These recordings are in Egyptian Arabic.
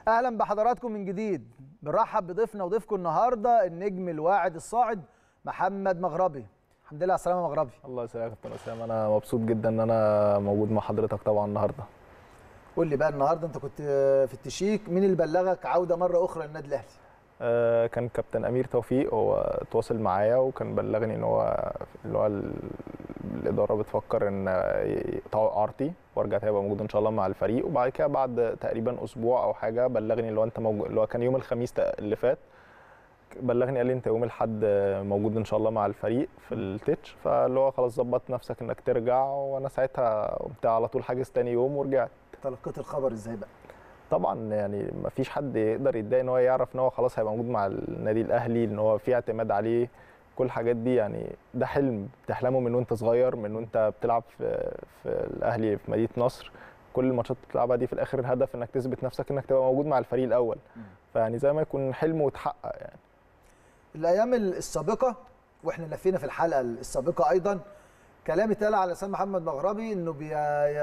اهلا بحضراتكم من جديد بنرحب بضيفنا وضيفكم النهارده النجم الواعد الصاعد محمد مغربي الحمد لله على السلامه مغربي الله يسلمك يا كابتن اسامه انا مبسوط جدا ان انا موجود مع حضرتك طبعا النهارده قول لي بقى النهارده انت كنت في التشيك مين اللي بلغك عوده مره اخرى للنادي الاهلي آه كان كابتن امير توفيق هو تواصل معايا وكان بلغني ان هو اللي هو ال- الاداره بتفكر ان يقطعوا اعارتي وارجع تاني ابقى موجود ان شاء الله مع الفريق وبعد كده بعد تقريبا اسبوع او حاجه بلغني اللي هو انت موجود اللي هو كان يوم الخميس تق- اللي فات بلغني قال لي انت يوم الاحد موجود ان شاء الله مع الفريق في التتش فاللي هو خلاص ظبطت نفسك انك ترجع وانا ساعتها قمت على طول حاجز تاني يوم ورجعت تلقيت الخبر ازاي بقى طبعا يعني ما فيش حد يقدر يتضايق ان هو يعرف ان هو خلاص هيبقى موجود مع النادي الاهلي ان هو في اعتماد عليه كل الحاجات دي يعني ده حلم بتحلمه من وانت صغير من وانت بتلعب في في الاهلي في مدينه نصر كل الماتشات اللي بتلعبها دي في الاخر الهدف انك تثبت نفسك انك تبقى موجود مع الفريق الاول فيعني زي ما يكون حلم وتحقق يعني الايام السابقه واحنا لفينا في الحلقه السابقه ايضا كلام اتقال على لسان محمد مغربي انه بي...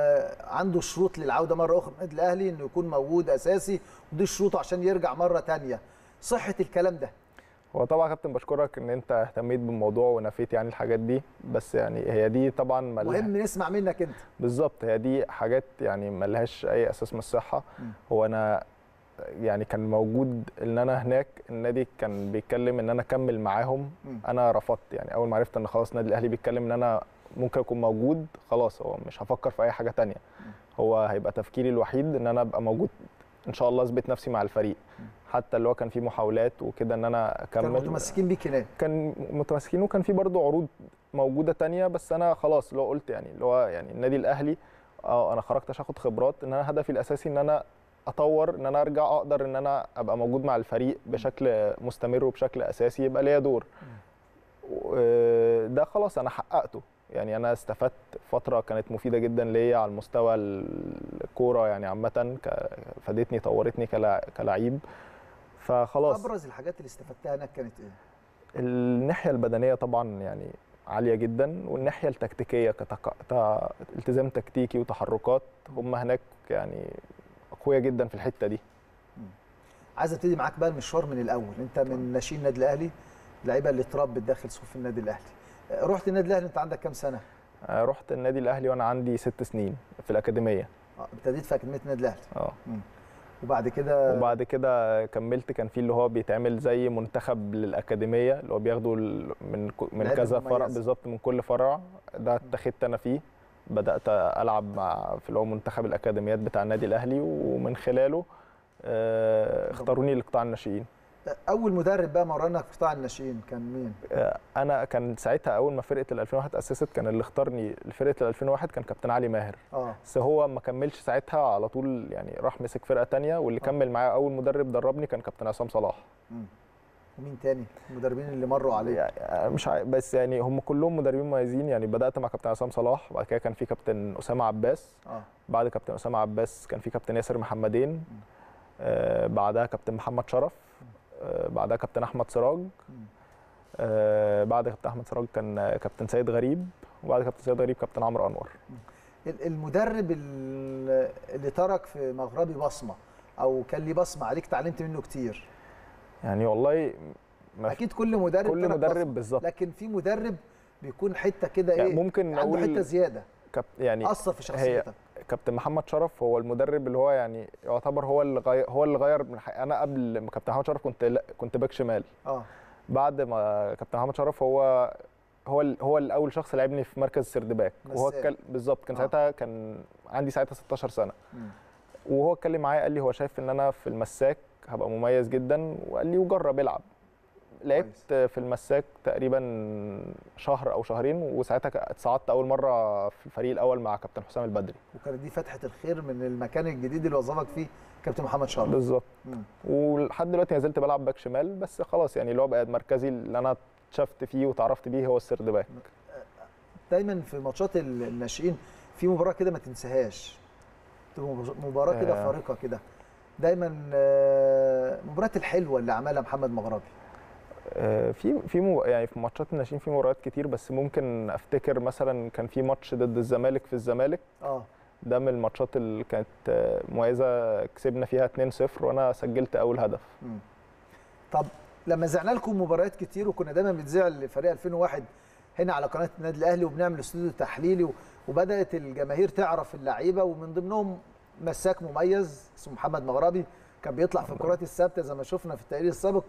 عنده شروط للعوده مره اخرى النادي الاهلي انه يكون موجود اساسي ودي شروطه عشان يرجع مره تانية صحه الكلام ده هو طبعا يا كابتن بشكرك ان انت اهتميت بالموضوع ونفيت يعني الحاجات دي بس يعني هي دي طبعا ملها- مهم نسمع منك انت بالظبط هي دي حاجات يعني ملهاش اي اساس من الصحه هو انا يعني كان موجود ان انا هناك النادي كان بيتكلم ان انا اكمل معاهم مم. انا رفضت يعني اول ما عرفت ان خلاص النادي الاهلي بيتكلم ان انا ممكن اكون موجود خلاص هو مش هفكر في اي حاجه تانية هو هيبقى تفكيري الوحيد ان انا ابقى موجود ان شاء الله اثبت نفسي مع الفريق حتى اللي هو كان في محاولات وكده ان انا اكمل كانوا متمسكين بيك هناك كان متمسكين وكان في برضه عروض موجوده تانية بس انا خلاص اللي هو قلت يعني اللي هو يعني النادي الاهلي اه انا خرجت عشان اخد خبرات ان انا هدفي الاساسي ان انا اطور ان انا ارجع اقدر ان انا ابقى موجود مع الفريق بشكل مستمر وبشكل اساسي يبقى ليا دور و- ده خلاص انا حققته يعني انا استفدت فتره كانت مفيده جدا ليا على المستوى الكوره يعني عامه ك- فادتني طورتني كلا- كلعيب فخلاص ابرز الحاجات اللي استفدتها هناك كانت ايه الناحيه البدنيه طبعا يعني عاليه جدا والناحيه التكتيكيه كتك... تا... التزام تكتيكي وتحركات هم هناك يعني قويه جدا في الحته دي عايز ابتدي معاك بقى المشوار من الاول انت من ناشئين النادي الاهلي اللعيبه اللي اتربت داخل صفوف النادي الاهلي آه، رحت النادي الاهلي انت عندك كام سنه آه، رحت النادي الاهلي وانا عندي ست سنين في الاكاديميه آه، ابتديت في اكاديميه النادي الاهلي اه وبعد كده وبعد كده كملت كان في اللي هو بيتعمل زي منتخب للاكاديميه اللي هو بياخدوا ال- من ك- من لعيبة كذا فرع مميزة. بالظبط من كل فرع ده اتخذت انا فيه بدات العب مع في اللي هو منتخب الاكاديميات بتاع النادي الاهلي ومن خلاله آه، اختاروني لقطاع الناشئين آه، اول مدرب بقى مرنك في قطاع الناشئين كان مين آه، انا كان ساعتها اول ما فرقه ال 2001 اسست كان اللي اختارني لفرقه ال 2001 كان كابتن علي ماهر اه بس هو ما كملش ساعتها على طول يعني راح مسك فرقه تانية واللي آه. كمل معايا اول مدرب دربني كان كابتن عصام صلاح مم. ومين تاني المدربين اللي مروا عليك يعني مش عارف بس يعني هم كلهم مدربين مميزين يعني بدات مع كابتن عصام صلاح بعد كده كان في كابتن اسامه عباس اه بعد كابتن اسامه عباس كان في كابتن ياسر محمدين آه بعدها كابتن محمد شرف آه بعدها كابتن احمد سراج مم. آه بعد كابتن احمد سراج كان آه، كابتن سيد غريب وبعد كابتن سيد غريب كابتن عمرو انور ال- المدرب ال- اللي ترك في مغربي بصمه او كان ليه بصمه عليك اتعلمت منه كتير يعني والله ما في اكيد كل مدرب كل ترك مدرب بصمة. بالظبط لكن في مدرب بيكون حته كده يعني ايه ممكن عنده نقول حته زياده كاب يعني اثر في شخصيتك كابتن محمد شرف هو المدرب اللي هو يعني يعتبر هو اللي غير هو اللي غير من حي... انا قبل ما كابتن محمد شرف كنت لا كنت باك شمال اه بعد ما كابتن محمد شرف هو هو ال- هو الاول شخص لعبني في مركز سردباك وهو مساك. اتكل- بالظبط كان آه. ساعتها كان عندي ساعتها 16 سنه مم. وهو اتكلم معايا قال لي هو شايف ان انا في المساك هبقى مميز جدا وقال لي وجرب العب لعبت في المساك تقريبا شهر او شهرين وساعتها ك- اتصعدت اول مره في الفريق الاول مع كابتن حسام البدري وكانت دي فتحه الخير من المكان الجديد اللي وظفك فيه كابتن محمد شرف بالظبط مم. ولحد دلوقتي ما زلت بلعب باك شمال بس خلاص يعني اللي هو بقى مركزي اللي انا اتشفت فيه وتعرفت بيه هو السرد باك دايما في ماتشات ال- الناشئين في مباراه كده ما تنساهاش تبقى مباراه كده آه. فارقه كده دايما آه، المباريات الحلوه اللي عملها محمد مغربي آه، في في مو يعني في ماتشات الناشئين في مباريات كتير بس ممكن افتكر مثلا كان في ماتش ضد الزمالك في الزمالك اه ده من الماتشات اللي كانت آه، مميزه كسبنا فيها 2-0 وانا سجلت اول هدف مم. طب لما زعنا لكم مباريات كتير وكنا دايما بنذيع لفريق 2001 هنا على قناه النادي الاهلي وبنعمل استوديو تحليلي و- وبدات الجماهير تعرف اللعيبه ومن ضمنهم مساك مميز اسمه محمد مغربي كان بيطلع في الكرات الثابته زي ما شفنا في التقرير السابق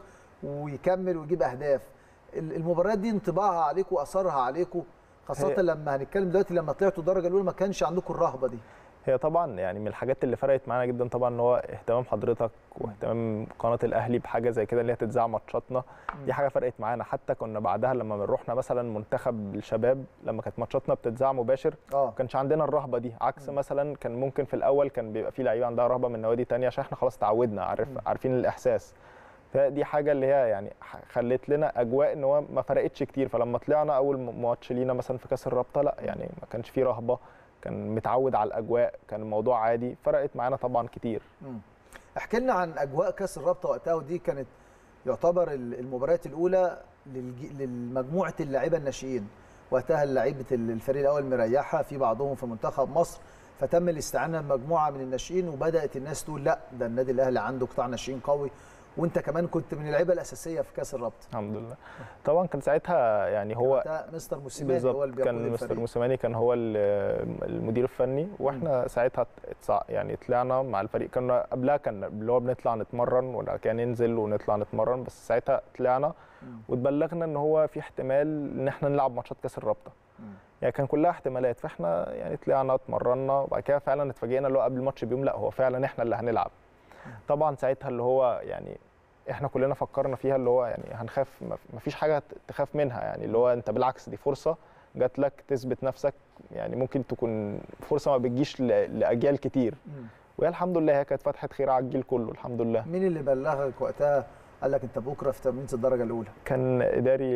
ويكمل ويجيب اهداف ال- المباريات دي انطباعها عليكم واثرها عليكم خاصه هي- لما هنتكلم دلوقتي لما طلعتوا الدرجه الاولى ما كانش عندكم الرهبه دي هي طبعا يعني من الحاجات اللي فرقت معانا جدا طبعا ان هو اهتمام حضرتك واهتمام قناه الاهلي بحاجه زي كده اللي هي تتذاع ماتشاتنا دي حاجه فرقت معانا حتى كنا بعدها لما رحنا مثلا منتخب الشباب لما كانت ماتشاتنا بتتذاع مباشر اه ما كانش عندنا الرهبه دي عكس مثلا كان ممكن في الاول كان بيبقى في لعيبه عندها رهبه من نوادي تانية عشان احنا خلاص اتعودنا عارف مم. عارفين الاحساس فدي حاجه اللي هي يعني ح- خلت لنا اجواء ان هو ما فرقتش كتير فلما طلعنا اول م- ماتش لينا مثلا في كاس الرابطه لا يعني ما كانش فيه رهبه كان متعود على الاجواء كان الموضوع عادي فرقت معانا طبعا كتير مم. احكي لنا عن اجواء كاس الرابطه وقتها ودي كانت يعتبر ال- المباريات الاولى للج- للمجموعه اللعيبه الناشئين وقتها لعيبه ال- الفريق الاول مريحه في بعضهم في منتخب مصر فتم الاستعانه بمجموعه من الناشئين وبدات الناس تقول لا ده النادي الاهلي عنده قطاع ناشئين قوي وانت كمان كنت من اللعيبه الاساسيه في كاس الرابطه الحمد لله طبعا كان ساعتها يعني هو وقتها مستر موسيماني هو بالظبط اللي بيقود كان مستر الفريق موسيماني كان هو ال- المدير الفني واحنا ساعتها اتسع- يعني طلعنا مع الفريق كنا قبلها كان اللي هو بنطلع نتمرن وبعد كده ننزل ونطلع نتمرن بس ساعتها طلعنا مم. واتبلغنا ان هو في احتمال ان احنا نلعب ماتشات كاس الرابطه مم. يعني كان كلها احتمالات فاحنا يعني طلعنا اتمرنا وبعد كده فعلا اتفاجئنا اللي هو قبل الماتش بيوم لا هو فعلا احنا اللي هنلعب طبعا ساعتها اللي هو يعني احنا كلنا فكرنا فيها اللي هو يعني هنخاف ما فيش حاجه تخاف منها يعني اللي هو انت بالعكس دي فرصه جات لك تثبت نفسك يعني ممكن تكون فرصه ما بتجيش ل- لاجيال كتير مم. وهي الحمد لله هي كانت فتحه خير على الجيل كله الحمد لله مين اللي بلغك وقتها قال لك انت بكره في تمرينه الدرجه الاولى كان اداري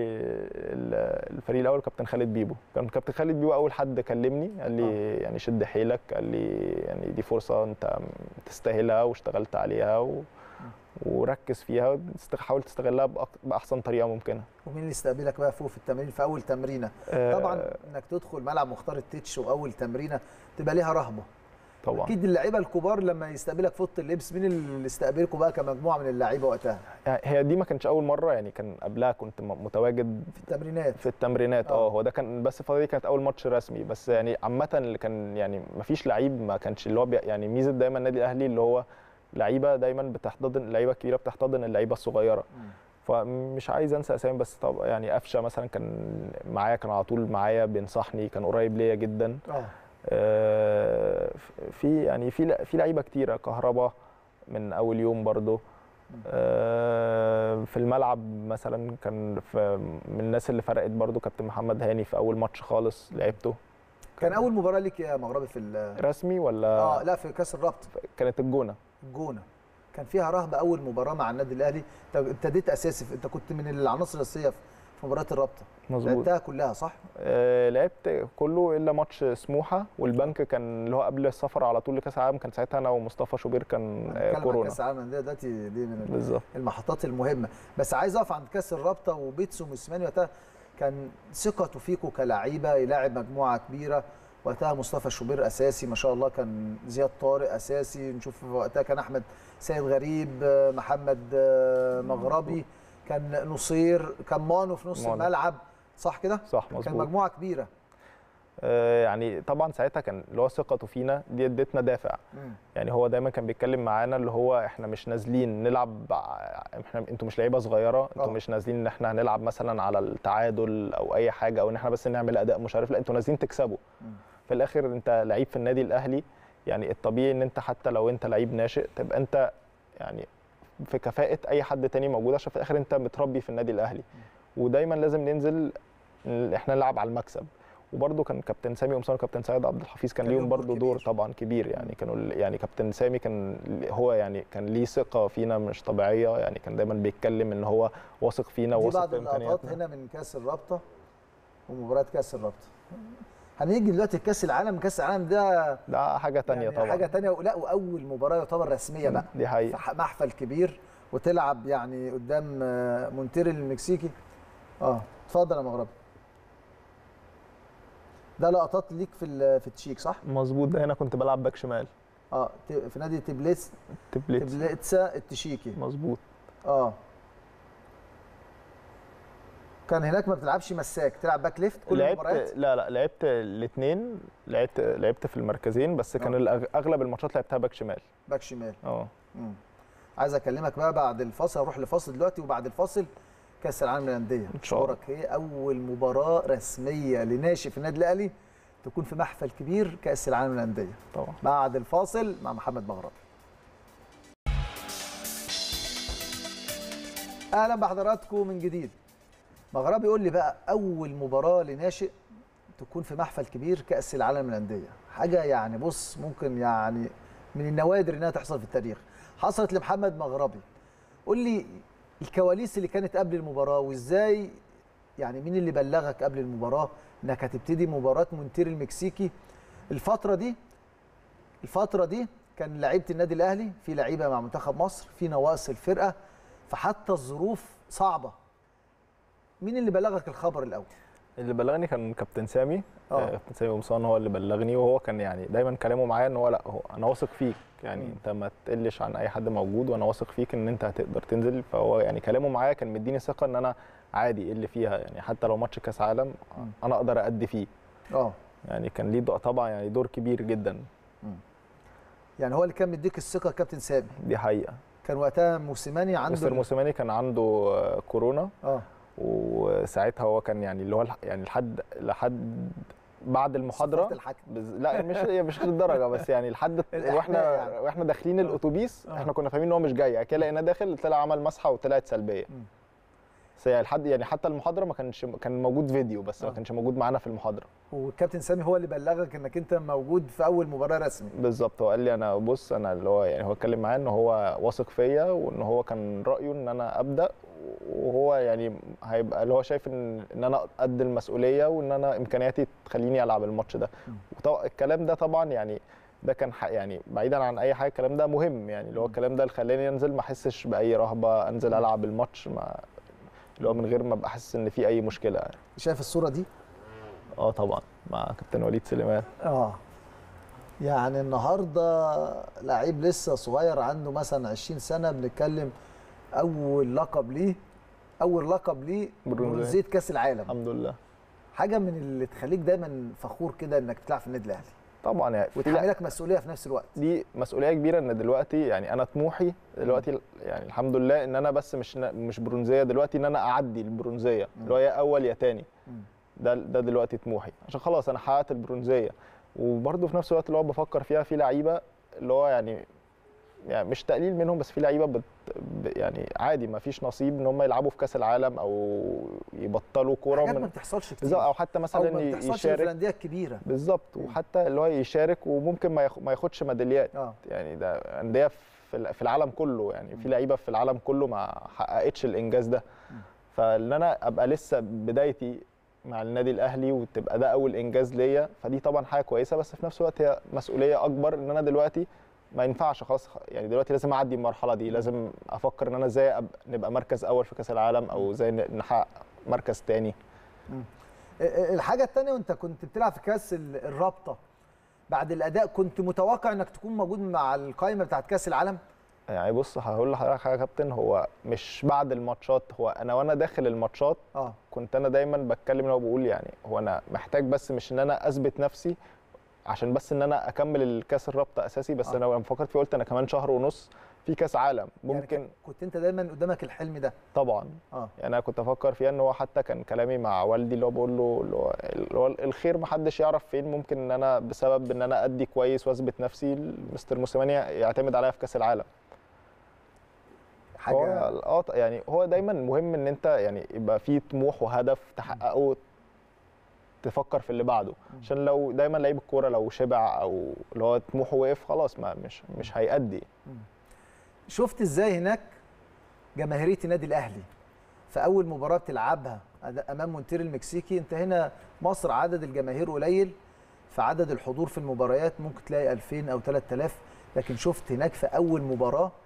ال- الفريق الاول كابتن خالد بيبو كان كابتن خالد بيبو اول حد كلمني قال لي يعني شد حيلك قال لي يعني دي فرصه انت تستاهلها واشتغلت عليها و وركز فيها واست- حاول تستغلها بأق- باحسن طريقه ممكنه ومين اللي استقبلك بقى فوق في التمرين في اول تمرينه آه، طبعا انك تدخل ملعب مختار التتش واول تمرينه تبقى ليها رهبه طبعا اكيد اللعيبه الكبار لما يستقبلك في اوضه اللبس مين اللي استقبلكوا بقى كمجموعه من اللعيبه وقتها يعني هي دي ما كانتش اول مره يعني كان قبلها كنت م- متواجد في التمرينات في التمرينات آه. اه هو ده كان بس الفتره دي كانت اول ماتش رسمي بس يعني عامه اللي كان يعني ما فيش لعيب ما كانش اللي هو بي يعني ميزه دايما النادي الاهلي اللي هو لعيبه دايما بتحتضن اللعيبه الكبيره بتحتضن اللعيبه الصغيره مم. فمش عايز انسى اسامي بس طب يعني قفشه مثلا كان معايا كان على طول معايا بينصحني كان قريب ليا جدا اه آه، في يعني في في لعيبه كتيره كهربا من اول يوم برضو آه، في الملعب مثلا كان في من الناس اللي فرقت برضو كابتن محمد هاني في اول ماتش خالص لعبته كان اول مباراه ليك يا مغربي في ال- رسمي ولا اه لا في كاس الرابطه كانت الجونه الجونه كان فيها رهبه اول مباراه مع النادي الاهلي انت ابتديت اساسي انت كنت من العناصر الاساسيه في في مباراه الرابطه مظبوط لعبتها كلها صح آه، لعبت كله الا ماتش سموحه والبنك كان اللي هو قبل السفر على طول لكاس العالم كان ساعتها انا ومصطفى شوبير كان آه، هنتكلم عن كورونا كاس العالم للانديه دلوقتي دي من بالظبط المحطات المهمه بس عايز اقف عند كاس الرابطه وبيتسو موسيماني وقتها كان ثقته فيكم كلعيبه يلاعب مجموعه كبيره وقتها مصطفى شوبير اساسي ما شاء الله كان زياد طارق اساسي نشوف وقتها كان احمد سيد غريب آه، محمد آه، مغربي كان نصير كان مانو في نص مانو. الملعب صح كده صح كان مظبوط مجموعه كبيره آه، يعني طبعا ساعتها كان اللي هو ثقته فينا دي ادتنا دافع مم. يعني هو دايما كان بيتكلم معانا اللي هو احنا مش نازلين نلعب ع- احنا انتوا مش لعيبه صغيره انتوا آه. مش نازلين ان احنا هنلعب مثلا على التعادل او اي حاجه او ان احنا بس نعمل اداء مشرف لا انتوا نازلين تكسبوا مم. في الاخر انت لعيب في النادي الاهلي يعني الطبيعي ان انت حتى لو انت لعيب ناشئ تبقى انت يعني في كفاءه اي حد تاني موجود عشان في الاخر انت متربي في النادي الاهلي ودايما لازم ننزل ن- احنا نلعب على المكسب وبرده كان كابتن سامي قمصان وكابتن سيد عبد الحفيظ كان كان ليهم ليهم دور برده دور كبير. طبعا كبير يعني كانوا ال- يعني كابتن سامي كان هو يعني كان ليه ثقه فينا مش طبيعيه يعني كان دايما بيتكلم ان هو واثق فينا دي وواثق بعض في اللقطات امكانياتنا هنا من كاس الرابطه ومباراه كاس الرابطه هنيجي دلوقتي لكاس العالم كاس العالم ده ده حاجه تانية يعني طبعا حاجه تانية لا واول مباراه يعتبر رسميه بقى دي حقيقه في ح- محفل كبير وتلعب يعني قدام آه، مونتيري المكسيكي اه اتفضل يا مغربي ده لقطات ليك في ال- في التشيك صح مظبوط ده هنا كنت بلعب باك شمال اه ت- في نادي تبليس تبليت تبليتسا التشيكي مظبوط اه كان هناك ما بتلعبش مساك تلعب باك ليفت كل لعبت المباريات لا لا لعبت الاثنين لعبت لعبت في المركزين بس كان آه. الأغ- اغلب الماتشات لعبتها باك شمال باك شمال اه مم. عايز اكلمك بقى بعد الفاصل اروح لفاصل دلوقتي وبعد الفاصل كاس العالم للانديه إن شاء الله. شعورك ايه اول مباراه رسميه لناشئ في النادي الاهلي تكون في محفل كبير كاس العالم للانديه طبعا بعد الفاصل مع محمد مغربي اهلا بحضراتكم من جديد مغربي يقول لي بقى اول مباراه لناشئ تكون في محفل كبير كاس العالم للانديه حاجه يعني بص ممكن يعني من النوادر انها تحصل في التاريخ حصلت لمحمد مغربي قول لي الكواليس اللي كانت قبل المباراه وازاي يعني مين اللي بلغك قبل المباراه انك هتبتدي مباراه مونتير المكسيكي الفتره دي الفتره دي كان لعيبه النادي الاهلي في لعيبه مع منتخب مصر في نواقص الفرقه فحتى الظروف صعبه مين اللي بلغك الخبر الاول اللي بلغني كان كابتن سامي آه. آه، كابتن سامي قمصان هو اللي بلغني وهو كان يعني دايما كلامه معايا ان هو لا هو انا واثق فيك يعني مم. انت ما تقلش عن اي حد موجود وانا واثق فيك ان انت هتقدر تنزل فهو يعني كلامه معايا كان مديني ثقه ان انا عادي ايه اللي فيها يعني حتى لو ماتش كاس عالم مم. انا اقدر ادي فيه اه يعني كان ليه دور- طبعا يعني دور كبير جدا يعني هو اللي كان مديك الثقه كابتن سامي دي حقيقه كان وقتها موسيماني عنده مستر موسيماني كان عنده آه، كورونا اه وساعتها هو كان يعني اللي هو الح- يعني لحد لحد بعد المحاضره صفارة الحكم بز... لا مش هي مش للدرجه بس يعني لحد الإحماء واحنا يعني. واحنا داخلين الاتوبيس آه. احنا كنا فاهمين ان هو مش جاي بعد كده لقيناه داخل طلع عمل مسحه وطلعت سلبيه مم. بس يعني لحد يعني حتى المحاضره ما كانش كان موجود فيديو بس آه. ما كانش موجود معانا في المحاضره والكابتن سامي هو اللي بلغك انك انت موجود في اول مباراه رسمي بالظبط هو قال لي انا بص انا اللي هو يعني هو اتكلم معايا ان هو واثق فيا وان هو كان رايه ان انا ابدا وهو يعني هيبقى اللي هو شايف ان ان انا قد المسؤوليه وان انا امكانياتي تخليني العب الماتش ده م. وطبعا الكلام ده طبعا يعني ده كان ح- يعني بعيدا عن اي حاجه الكلام ده مهم يعني اللي هو الكلام ده اللي خلاني انزل ما احسش باي رهبه انزل العب الماتش ما اللي هو من غير ما ابقى حاسس ان في اي مشكله يعني. شايف الصوره دي اه طبعا مع كابتن وليد سليمان اه يعني النهارده لعيب لسه صغير عنده مثلا 20 سنه بنتكلم اول لقب ليه اول لقب ليه برونزية. برونزيه كاس العالم الحمد لله حاجه من اللي تخليك دايما فخور كده انك تلعب في النادي الاهلي طبعا يعني في لع- وتحملك مسؤوليه في نفس الوقت دي مسؤوليه كبيره ان دلوقتي يعني انا طموحي دلوقتي يعني الحمد لله ان انا بس مش مش برونزيه دلوقتي ان انا اعدي البرونزيه اللي هو يا اول يا تاني مم. ده ده دلوقتي طموحي عشان خلاص انا حققت البرونزيه وبرده في نفس الوقت اللي هو بفكر فيها في لعيبه اللي هو يعني يعني مش تقليل منهم بس في لعيبه بت ب- يعني عادي ما فيش نصيب ان هم يلعبوا في كاس العالم او يبطلوا كوره حاجات ما من بتحصلش كتير بالظبط او حتى او مثلا ما ي- بتحصلش في يشارك الانديه الكبيره بالظبط مم. وحتى اللي هو يشارك وممكن ما ياخ- ما ياخدش ميداليات اه يعني ده انديه في ال- في العالم كله يعني في لعيبه في العالم كله ما حققتش الانجاز ده مم. فان انا ابقى لسه بدايتي مع النادي الاهلي وتبقى ده اول انجاز ليا فدي طبعا حاجه كويسه بس في نفس الوقت هي مسؤوليه اكبر ان انا دلوقتي ما ينفعش خلاص يعني دلوقتي لازم اعدي المرحله دي لازم افكر ان انا ازاي أب- نبقى مركز اول في كاس العالم او ازاي ن- نحقق مركز تاني الحاجه الثانيه وانت كنت بتلعب في كاس ال- الرابطه بعد الاداء كنت متوقع انك تكون موجود مع القائمه بتاعت كاس العالم يعني بص هقول لحضرتك حاجه يا كابتن هو مش بعد الماتشات هو انا وانا داخل الماتشات اه كنت انا دايما بتكلم لو بقول يعني هو انا محتاج بس مش ان انا اثبت نفسي عشان بس ان انا اكمل الكاس الرابطه اساسي بس آه. انا لما فكرت فيه قلت انا كمان شهر ونص في كاس عالم ممكن يعني كنت انت دايما قدامك الحلم ده طبعا اه يعني انا كنت افكر فيها ان هو حتى كان كلامي مع والدي اللي هو بقول له اللي هو- اللي هو الخير محدش يعرف فين ممكن ان انا بسبب ان انا ادي كويس واثبت نفسي مستر موسيماني يعتمد عليا في كاس العالم حاجه هو اه ط- يعني هو دايما مهم ان انت يعني يبقى في طموح وهدف تحققه تفكر في اللي بعده عشان لو دايما لعيب الكوره لو شبع او اللي هو طموحه وقف خلاص ما مش مش هيأدي شفت ازاي هناك جماهيريه النادي الاهلي في اول مباراه بتلعبها أد- امام مونتير المكسيكي انت هنا مصر عدد الجماهير قليل فعدد الحضور في المباريات ممكن تلاقي 2000 او 3000 لكن شفت هناك في اول مباراه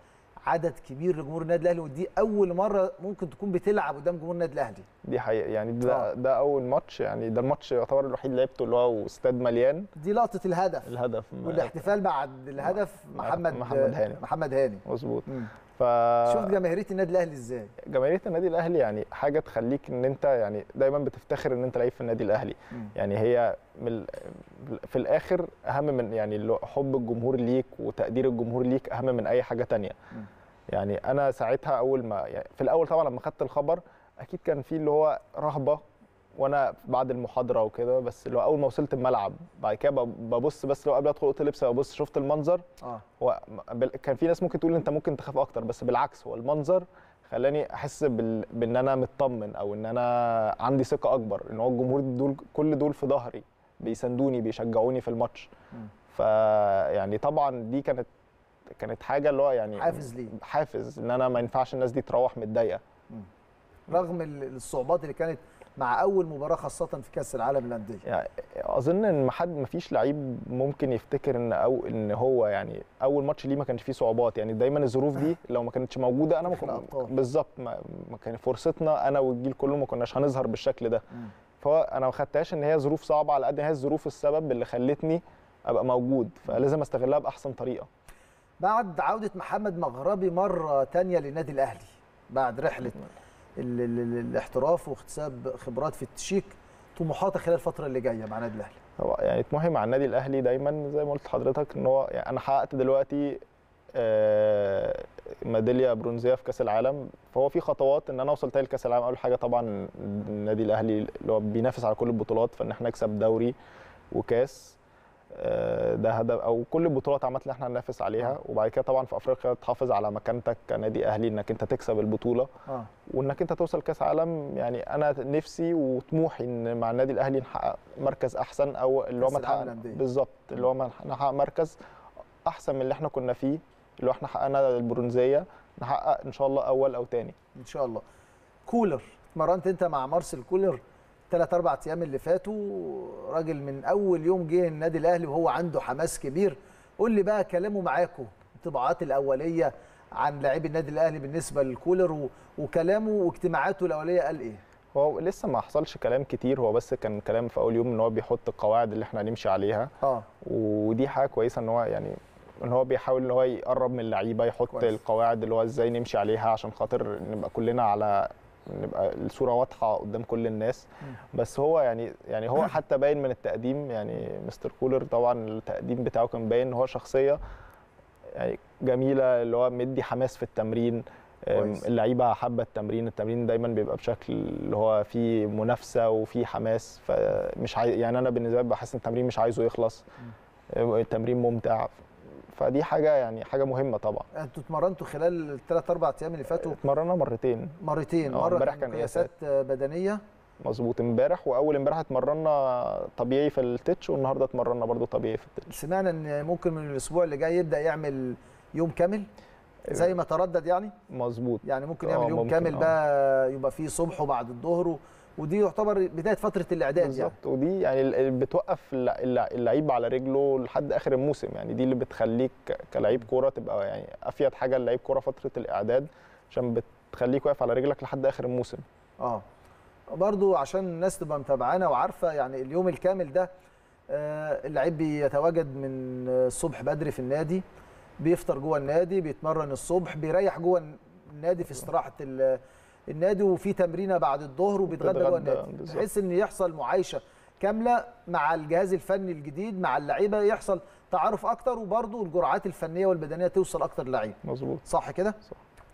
عدد كبير لجمهور النادي الاهلي ودي اول مره ممكن تكون بتلعب قدام جمهور النادي الاهلي دي حقيقه يعني آه. ده ده اول ماتش يعني ده الماتش يعتبر الوحيد اللي لعبته اللي هو استاد مليان دي لقطه الهدف الهدف والاحتفال بعد الهدف محمد محمد هاني. محمد هاني مظبوط مم. ف شفت جماهيريه النادي الاهلي ازاي جماهيريه النادي الاهلي يعني حاجه تخليك ان انت يعني دايما بتفتخر ان انت لعيب في النادي الاهلي مم. يعني هي من ال- في الاخر اهم من يعني اللي هو حب الجمهور ليك وتقدير الجمهور ليك اهم من اي حاجه تانية مم. يعني انا ساعتها اول ما يعني في الاول طبعا لما خدت الخبر اكيد كان في اللي هو رهبه وانا بعد المحاضره وكده بس اللي هو اول ما وصلت الملعب بعد كده ب- ببص بس لو قبل ادخل اوضه اللبس ببص شفت المنظر اه هو م- بال- كان في ناس ممكن تقول انت ممكن تخاف اكتر بس بالعكس هو المنظر خلاني احس بال... بان انا مطمن او ان انا عندي ثقه اكبر ان هو الجمهور دول كل دول في ظهري بيساندوني بيشجعوني في الماتش مم. فيعني طبعا دي كانت كانت حاجه اللي هو يعني حافز ليه حافز ان انا ما ينفعش الناس دي تروح متضايقه رغم ال- الصعوبات اللي كانت مع اول مباراه خاصه في كاس العالم للانديه يعني اظن ان ما حد ما فيش لعيب ممكن يفتكر ان او ان هو يعني اول ماتش ليه ما كانش فيه صعوبات يعني دايما الظروف دي لو ما كانتش موجوده انا ما في كنت الأبطال. بالظبط ما, ما كان فرصتنا انا والجيل كله ما كناش هنظهر بالشكل ده مم. فانا ما خدتهاش ان هي ظروف صعبه على قد ما هي الظروف السبب اللي خلتني ابقى موجود فلازم استغلها باحسن طريقه بعد عوده محمد مغربي مره تانية للنادي الاهلي بعد رحله ال ال ال الاحتراف واكتساب خبرات في التشيك طموحاتك خلال الفتره اللي جايه مع النادي الاهلي هو يعني طموحي مع النادي الاهلي دايما زي ما قلت لحضرتك ان هو يعني انا حققت دلوقتي آه، ميداليه برونزيه في كاس العالم فهو في خطوات ان انا اوصل تاني لكاس العالم اول حاجه طبعا النادي الاهلي اللي هو بينافس على كل البطولات فان احنا نكسب دوري وكاس آه، ده هدف او كل البطولات عامه اللي احنا هننافس عليها وبعد كده طبعا في افريقيا تحافظ على مكانتك كنادي اهلي انك انت تكسب البطوله اه وانك انت توصل كاس عالم يعني انا نفسي وطموحي ان مع النادي الاهلي نحقق مركز احسن او اللي هو كأس ما العالم تحقق- للأندية. بالظبط اللي هو ما نحقق مركز احسن من اللي احنا كنا فيه اللي هو احنا حققنا البرونزيه نحقق ان شاء الله اول او تاني ان شاء الله كولر اتمرنت انت مع مارسيل كولر ثلاث اربع ايام اللي فاتوا راجل من اول يوم جه النادي الاهلي وهو عنده حماس كبير قول لي بقى كلامه معاكم الانطباعات الاوليه عن لاعبي النادي الاهلي بالنسبه لكولر و... وكلامه واجتماعاته الاوليه قال ايه هو لسه ما حصلش كلام كتير هو بس كان كلام في اول يوم ان هو بيحط القواعد اللي احنا هنمشي عليها اه ودي حاجه كويسه ان هو يعني ان هو بيحاول ان هو يقرب من اللعيبه يحط كويس. كويس. القواعد اللي هو ازاي نمشي عليها عشان خاطر نبقى كلنا على نبقى الصوره واضحه قدام كل الناس بس هو يعني يعني هو حتى باين من التقديم يعني مستر كولر طبعا التقديم بتاعه كان باين ان هو شخصيه يعني جميله اللي هو مدي حماس في التمرين أم، كويس. اللعيبه حابه التمرين التمرين دايما بيبقى بشكل اللي هو فيه منافسه وفيه حماس فمش عايز يعني انا بالنسبه لي بحس ان التمرين مش عايزه يخلص التمرين ممتع فدي حاجه يعني حاجه مهمه طبعا انتوا اتمرنتوا خلال الثلاث اربع ايام اللي فاتوا اتمرنا مرتين مرتين آه، مره امبارح كان كان قياسات بدنيه مظبوط امبارح واول امبارح اتمرنا طبيعي في التتش والنهارده اتمرنا برضو طبيعي في التتش سمعنا ان ممكن من الاسبوع اللي جاي يبدا يعمل يوم كامل زي ما تردد يعني مظبوط يعني ممكن آه، يعمل يوم ممكن، كامل آه. بقى يبقى فيه صبح وبعد الظهر و- ودي يعتبر بدايه فتره الاعداد يعني بالظبط ودي يعني ال- ال- بتوقف الل- الل- اللعيب على رجله لحد اخر الموسم يعني دي اللي بتخليك ك- كلعيب كوره تبقى يعني افيد حاجه للعيب كوره فتره الاعداد عشان بتخليك واقف على رجلك لحد اخر الموسم اه برضو عشان الناس تبقى متابعانا وعارفه يعني اليوم الكامل ده آه، اللعيب بيتواجد من الصبح بدري في النادي بيفطر جوه النادي بيتمرن الصبح بيريح جوه النادي في استراحه ال- النادي وفي تمرينه بعد الظهر وبيتغدى جوه بيتغدى، النادي بالظبط. بحيث ان يحصل معايشه كامله مع الجهاز الفني الجديد مع اللعيبه يحصل تعارف اكتر وبرضو الجرعات الفنيه والبدنيه توصل اكتر للعيب مظبوط صح كده صح.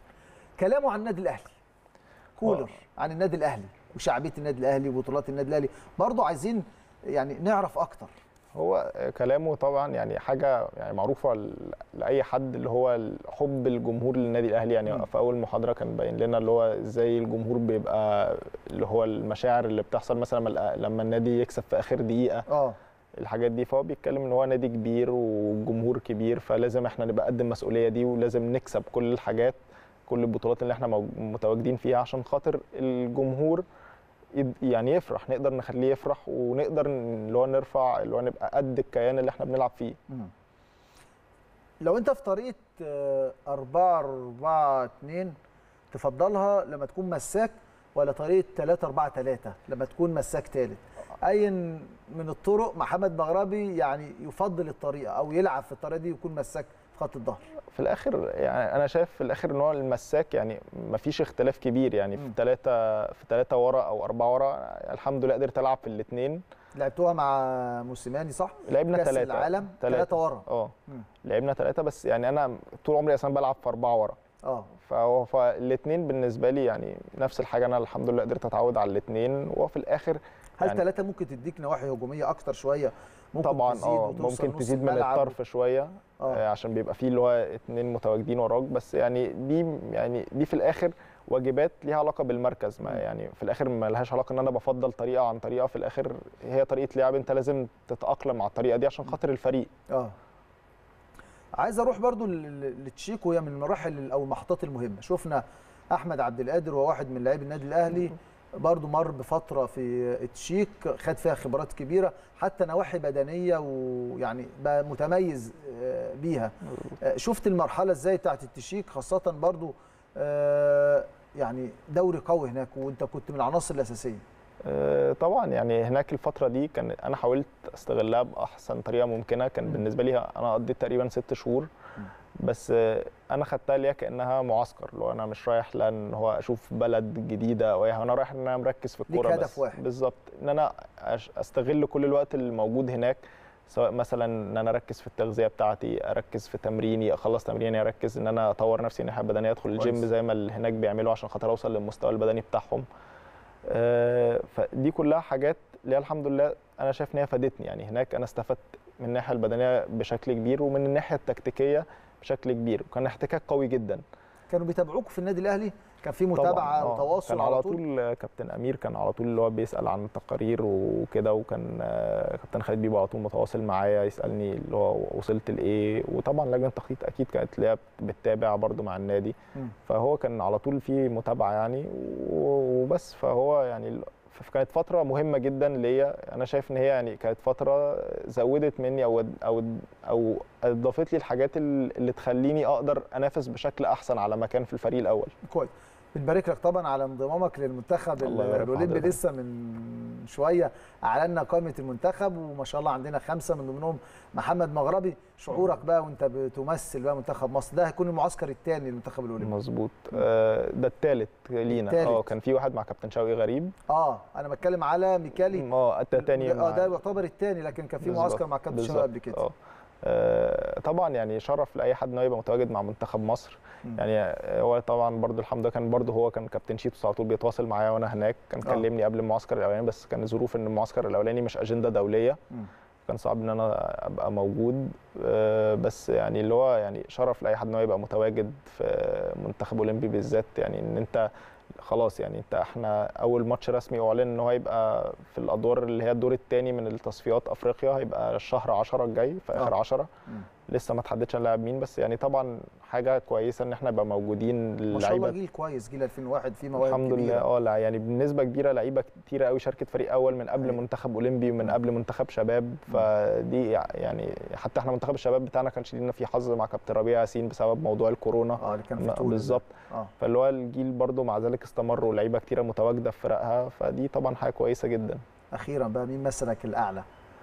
كلامه عن النادي الاهلي كولر عن النادي الاهلي وشعبيه النادي الاهلي وبطولات النادي الاهلي برضو عايزين يعني نعرف اكتر هو كلامه طبعا يعني حاجه يعني معروفه ل- لاي حد اللي هو حب الجمهور للنادي الاهلي يعني مم. في اول محاضره كان باين لنا اللي هو ازاي الجمهور بيبقى اللي هو المشاعر اللي بتحصل مثلا لما- لما النادي يكسب في اخر دقيقه اه الحاجات دي فهو بيتكلم ان هو نادي كبير وجمهور كبير فلازم احنا نبقى قد المسؤوليه دي ولازم نكسب كل الحاجات كل البطولات اللي احنا مو- متواجدين فيها عشان خاطر الجمهور يد- يعني يفرح نقدر نخليه يفرح ونقدر ن- اللي هو نرفع اللي هو نبقى قد الكيان اللي احنا بنلعب فيه مم. لو انت في طريقه 4 4 2 تفضلها لما تكون مساك ولا طريقه 3 4 3 لما تكون مساك ثالث اي من الطرق محمد مغربي يعني يفضل الطريقه او يلعب في الطريقه دي ويكون مساك في خط الظهر في الاخر يعني انا شايف في الاخر ان هو المساك يعني ما فيش اختلاف كبير يعني في ثلاثه في ثلاثه ورا او اربعه ورا الحمد لله قدرت العب في الاثنين لعبتوها مع موسيماني صح؟ لعبنا كأس ثلاثه العالم ثلاثه ورا اه مم. لعبنا ثلاثه بس يعني انا طول عمري اصلا بلعب في اربعه ورا اه فهو فالاثنين بالنسبه لي يعني نفس الحاجه انا الحمد لله قدرت اتعود على الاثنين وفي الاخر هل يعني- ثلاثه ممكن تديك نواحي هجوميه اكتر شويه ممكن طبعا تزيد اه وتوصل ممكن نص تزيد من الملعب الطرف شويه آه. آه. عشان بيبقى فيه اللي هو اتنين متواجدين وراك بس يعني دي يعني دي في الاخر واجبات ليها علاقه بالمركز ما مم. يعني في الاخر ما لهاش علاقه ان انا بفضل طريقه عن طريقه في الاخر هي طريقه لعب انت لازم تتاقلم مع الطريقه دي عشان خاطر الفريق اه عايز اروح برضو لل- لتشيكو هي من المراحل او المحطات المهمه شفنا احمد عبد القادر وهو واحد من لاعبي النادي الاهلي برضو مر بفتره في التشيك خد فيها خبرات كبيره حتى نواحي بدنيه ويعني بقى متميز آه، بيها آه، شفت المرحله ازاي بتاعت التشيك خاصه برضو آه، يعني دوري قوي هناك وانت كنت من العناصر الاساسيه آه، طبعا يعني هناك الفتره دي كان انا حاولت استغلها باحسن طريقه ممكنه كان مم. بالنسبه لي انا قضيت تقريبا ست شهور مم. بس آه، انا خدتها ليها كانها معسكر لو انا مش رايح لان هو اشوف بلد جديده او إيه، انا رايح ان انا مركز في ليك الكوره هدف بس واحد. بالظبط ان انا أش- استغل كل الوقت اللي موجود هناك سواء مثلا ان انا اركز في التغذيه بتاعتي اركز في تمريني اخلص تمريني اركز ان انا اطور نفسي الناحيه البدنيه ادخل الجيم كويس. زي ما اللي هناك بيعملوا عشان خاطر اوصل للمستوى البدني بتاعهم آه، فدي كلها حاجات اللي هي الحمد لله انا شايف ان هي فادتني يعني هناك انا استفدت من الناحيه البدنيه بشكل كبير ومن الناحيه التكتيكيه بشكل كبير وكان احتكاك قوي جدا كانوا بيتابعوك في النادي الاهلي كان في طبعاً، متابعه آه. وتواصل كان على طول آه، كابتن امير كان على طول اللي هو بيسال عن التقارير وكده وكان آه، كابتن خالد بيبو على طول متواصل معايا يسالني اللي هو وصلت لايه وطبعا لجنه التخطيط اكيد كانت اللي هي بتتابع برده مع النادي مم. فهو كان على طول في متابعه يعني و- وبس فهو يعني ال- كانت فتره مهمه جدا ليا انا شايف ان هي يعني كانت فتره زودت مني او او او اضافت لي الحاجات ال- اللي تخليني اقدر انافس بشكل احسن على مكان في الفريق الاول كويس بنبارك لك طبعا على انضمامك للمنتخب الله يبارك في الاولمبي حضرتك. لسه من شويه اعلنا قائمه المنتخب وما شاء الله عندنا خمسه من ضمنهم محمد مغربي شعورك بقى وانت بتمثل بقى منتخب مصر ده هيكون المعسكر الثاني للمنتخب الاولمبي مظبوط آه، ده الثالث لينا التالت. اه كان في واحد مع كابتن شوقي غريب اه انا بتكلم على ميكالي اه التاني اه ده يعتبر الثاني لكن كان في بالظبط، معسكر مع كابتن شوقي بالظبط، قبل كده اه آه، طبعا يعني شرف لاي حد انه يبقى متواجد مع منتخب مصر مم. يعني آه، هو طبعا برضو الحمد لله كان برضو هو كان كابتن شيتوس على طول بيتواصل معايا وانا هناك كان آه. كلمني قبل المعسكر الاولاني بس كان ظروف ان المعسكر الاولاني مش اجنده دوليه مم. كان صعب ان انا ابقى موجود آه، بس يعني اللي هو يعني شرف لاي حد انه يبقى متواجد في منتخب اولمبي بالذات يعني ان انت خلاص يعني انت احنا اول ماتش رسمي اعلن ان هو هيبقى في الادوار اللي هي الدور الثاني من التصفيات افريقيا هيبقى الشهر 10 الجاي في اخر آه. 10 مم. لسه ما تحددش هنلاعب مين بس يعني طبعا حاجه كويسه ان احنا نبقى موجودين ما شاء الله اللعيبه جيل كويس جيل 2001 فيه مواهب الحمد لله كبيرة. اه لا يعني بنسبه كبيره لعيبه كتيره قوي شاركت فريق اول من قبل أيوة. منتخب اولمبي ومن قبل منتخب شباب فدي يعني حتى احنا منتخب الشباب بتاعنا كانش لينا فيه حظ مع كابتن ربيع ياسين بسبب موضوع الكورونا اه اللي كان في ما- تونس ده. بالظبط اه فاللي هو الجيل برضو مع ذلك استمر ولعيبه كتيره متواجده في فرقها فدي طبعا حاجه كويسه جدا اخيرا بقى مين مثلك الاعلى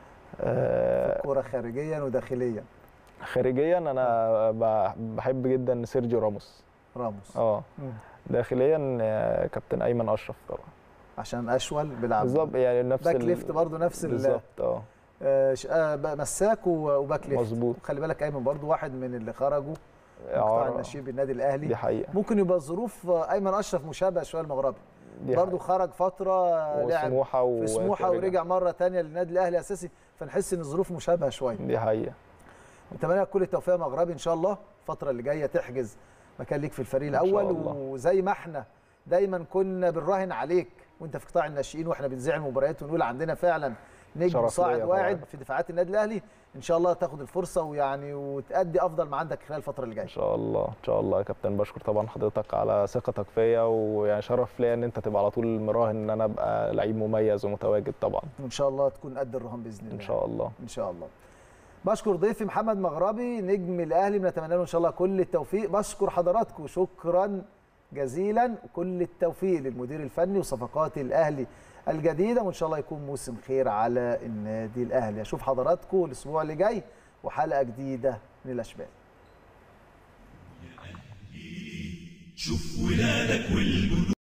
آه، كرة خارجيا وداخليا خارجيا انا ب- بحب جدا سيرجيو راموس راموس اه مم. داخليا آه، كابتن ايمن اشرف طبعا عشان اشول بيلعب بالظبط يعني نفس باك ال- ليفت برضه نفس ال- بالظبط اه آه، ش- آه، بقى مساك و- وباك ليفت مظبوط وخلي بالك ايمن برضه واحد من اللي خرجوا من قطاع إعارة. الناشئين بالنادي دي الاهلي حقيقه ممكن يبقى الظروف آه، ايمن اشرف مشابه شويه المغربي دي برضه خرج فتره آه، لعب وسموحه في سموحه ورجع. ورجع مره ثانيه للنادي الاهلي اساسي فنحس ان الظروف مشابهه شويه دي حقيقه نتمنى لك كل التوفيق يا مغربي ان شاء الله الفتره اللي جايه تحجز مكان ليك في الفريق إن شاء الاول الله. وزي ما احنا دايما كنا بنراهن عليك وانت في قطاع الناشئين واحنا بنذيع المباريات ونقول عندنا فعلا نجم شرف صاعد ليا واعد طبعاً. في دفاعات النادي الاهلي ان شاء الله تاخد الفرصه ويعني وتأدي افضل ما عندك خلال الفتره اللي جايه ان شاء الله ان شاء الله يا كابتن بشكر طبعا حضرتك على ثقتك فيا ويعني شرف ليا ان انت تبقى على طول مراهن ان انا ابقى لعيب مميز ومتواجد طبعا وان شاء الله تكون قد الرهان باذن الله ان شاء الله ان شاء الله بشكر ضيفي محمد مغربي نجم الاهلي بنتمنى له ان شاء الله كل التوفيق بشكر حضراتكم شكرا جزيلا وكل التوفيق للمدير الفني وصفقات الاهلي الجديده وان شاء الله يكون موسم خير على النادي الاهلي اشوف حضراتكم الاسبوع اللي جاي وحلقه جديده من الاشبال شوف ولادك والجنود